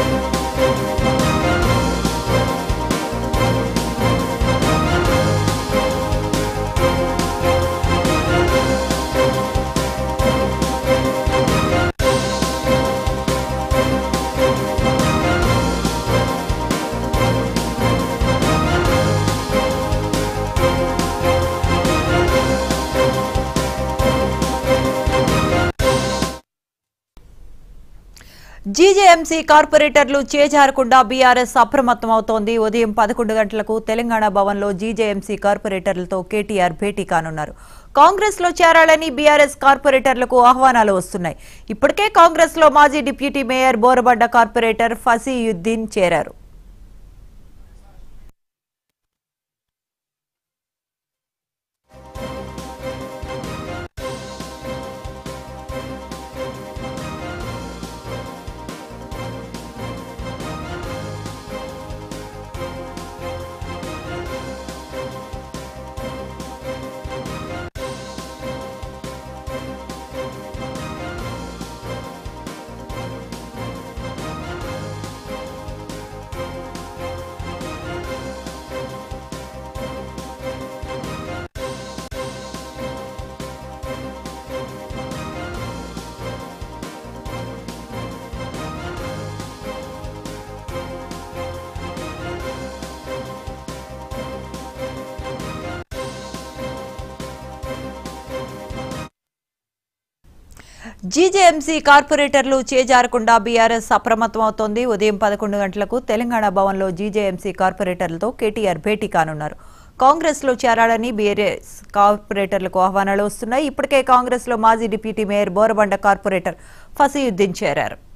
జీజేఎంసీ కార్పొరేటర్లు చేజారకుండా బీఆర్ఎస్ అప్రమత్తమవుతోంది ఉదయం పదకొండు గంటలకు తెలంగాణ భవన్లో జీజేఎంసీ కార్పొరేటర్లతో కేటీఆర్ భేటీ కానున్నారు కాంగ్రెస్ లో చేరాలని బీఆర్ఎస్ కార్పొరేటర్లకు ఆహ్వానాలు వస్తున్నాయి ఇప్పటికే కాంగ్రెస్ లో మాజీ deputy mayor Borabanda corporator Fasiuddin చేరారు జీజేఎంసీ కార్పొరేటర్లు చేజారకుండా బీఆర్ఎస్ అప్రమత్తమవుతోంది ఉదయం పదకొండు గంటలకు తెలంగాణ భవన్లో జీజేఎంసీ కార్పొరేటర్లతో కేటీఆర్ భేటీ కానున్నారు కాంగ్రెస్ లో చేరాలని బీఆర్ఎస్ కార్పొరేటర్లకు ఆహ్వానాలు వస్తున్నాయి ఇప్పటికే కాంగ్రెస్ లో మాజీ deputy mayor Borabanda corporator Fasiuddin చేరారు